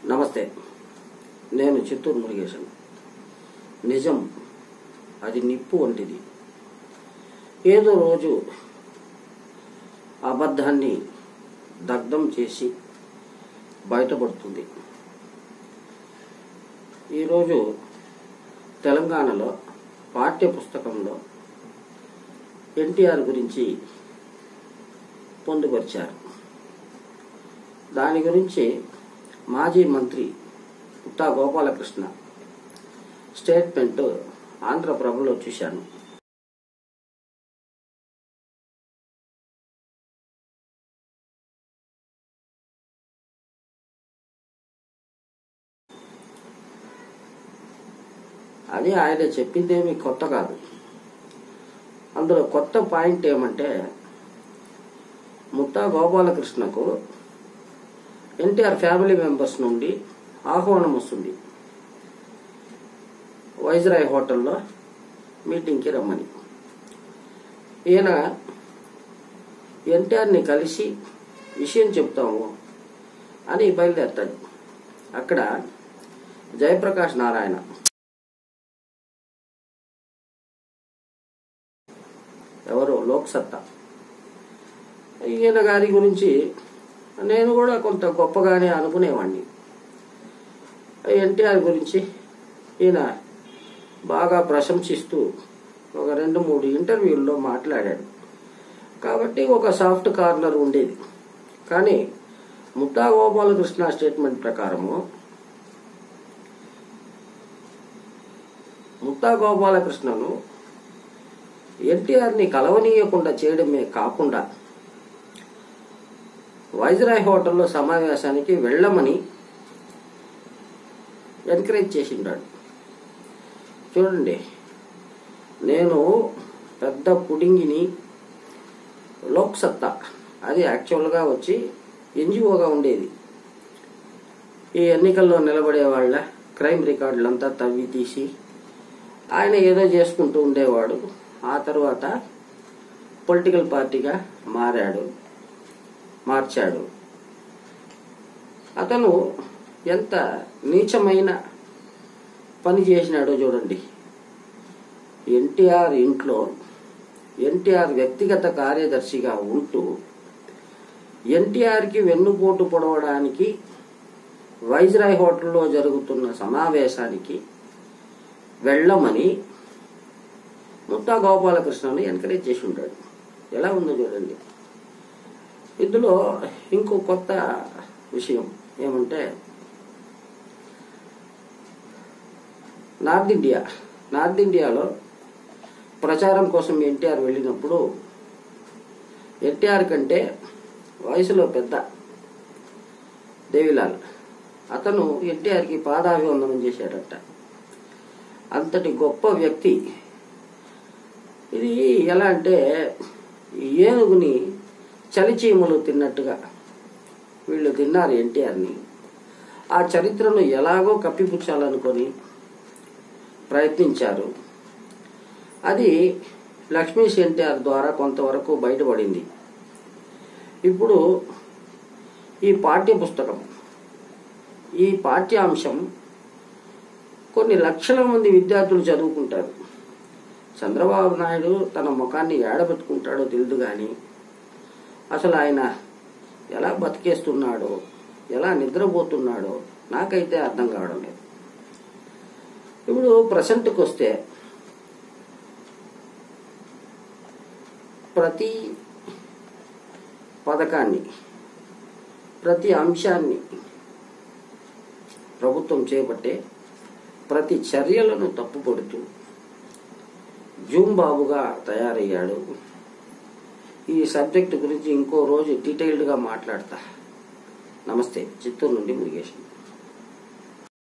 నమస్తే నేను చిత్తూరు మురుగేశన్ నిజం అది నిప్పు వంటిది ఏదో రోజు అబద్ధాన్ని దగ్ధం చేసి బయటపడుతుంది ఈరోజు తెలంగాణలో పాఠ్య పుస్తకంలో ఎన్టీఆర్ గురించి పొందుపరిచారు దాని గురించి మాజీ మంత్రి ఉత్తా గోపాలకృష్ణ స్టేట్మెంట్ ఆంధ్రప్రభలో చూశాను అది ఆయన చెప్పిందేమి కొత్త కాదు అందులో కొత్త పాయింట్ ఏమంటే ముత్తా గోపాలకృష్ణకు ఎన్టీఆర్ ఫ్యామిలీ మెంబర్స్ నుండి ఆహ్వానం వస్తుంది వైజ్రాయ్ హోటల్లో మీటింగ్కి రమ్మని ఈయన ఎన్టీఆర్ని కలిసి విషయం చెప్తాము అని బయలుదేరతాడు అక్కడ జయప్రకాష్ నారాయణ ఎవరు లోక్సత్తా ఈయన గారి గురించి నేను కూడా కొంత గొప్పగానే అనుకునేవాడిని ఎన్టీఆర్ గురించి ఈయన బాగా ప్రశంసిస్తూ ఒక రెండు మూడు ఇంటర్వ్యూల్లో మాట్లాడాడు కాబట్టి ఒక సాఫ్ట్ కార్నర్ ఉండేది కానీ ముత్తా గోపాలకృష్ణ స్టేట్మెంట్ ప్రకారము ముత్తా గోపాలకృష్ణను ఎన్టీఆర్ని కలవనీయకుండా చేయడమే కాకుండా వైజ్రాయ్ హోటల్లో సమావేశానికి వెళ్ళమని ఎంకరేజ్ చేసిండాడు చూడండి నేను పెద్ద పుడింగిని లోక్సత్తా అది యాక్చువల్గా వచ్చి ఎన్జిఓగా ఉండేది ఈ ఎన్నికల్లో నిలబడే వాళ్ళ క్రైమ్ రికార్డులంతా తవ్వి తీసి ఆయన ఏదో చేసుకుంటూ ఉండేవాడు ఆ తర్వాత పొలిటికల్ పార్టీగా మారాడు మార్చాడు అతను ఎంత నీచమైన పని చేసినాడో చూడండి ఎన్టీఆర్ ఇంట్లో ఎన్టీఆర్ వ్యక్తిగత కార్యదర్శిగా ఉంటూ ఎన్టీఆర్కి వెన్నుపోటు పొడవడానికి వైజ్రాయ్ హోటల్లో జరుగుతున్న సమావేశానికి వెళ్ళమని ముత్తా గోపాలకృష్ణను ఎంకరేజ్ చేసి ఉంటాడు ఎలా ఉందో చూడండి ఇందులో ఇంకో కొత్త విషయం ఏమంటే నార్త్ ఇండియా నార్త్ ఇండియాలో ప్రచారం కోసం ఎన్టీఆర్ వెళ్ళినప్పుడు ఎన్టీఆర్ కంటే వయసులో పెద్ద దేవిలాల్ అతను ఎన్టీఆర్కి పాదాభివందనం చేశాడట అంతటి గొప్ప వ్యక్తి ఇది ఎలా అంటే ఏనుగుని చలిచీమలు తిన్నట్టుగా వీళ్ళు తిన్నారు ఎన్టీఆర్ని ఆ చరిత్రను ఎలాగో కప్పిపుచ్చాలనుకొని ప్రయత్నించారు అది లక్ష్మీస్ ఎన్టీఆర్ ద్వారా కొంతవరకు బయటపడింది ఇప్పుడు ఈ పాఠ్య పుస్తకం ఈ పాఠ్యాంశం కొన్ని లక్షల మంది విద్యార్థులు చదువుకుంటారు చంద్రబాబు నాయుడు తన ముఖాన్ని ఏడబెట్టుకుంటాడో తెలియదు కానీ అసలు ఆయన ఎలా బతికేస్తున్నాడో ఎలా నిద్రపోతున్నాడో నాకైతే అర్థం కావడం లేదు ఇప్పుడు ప్రజెంట్కి వస్తే ప్రతి పథకాన్ని ప్రతి అంశాన్ని ప్రభుత్వం చేపట్టే ప్రతి చర్యలను తప్పుపడుతూ జూమ్ బాబుగా తయారయ్యాడు ఈ సబ్జెక్టు గురించి ఇంకో రోజు డీటెయిల్డ్గా మాట్లాడతా నమస్తే చిత్తూరు నుండి మురుగేశన్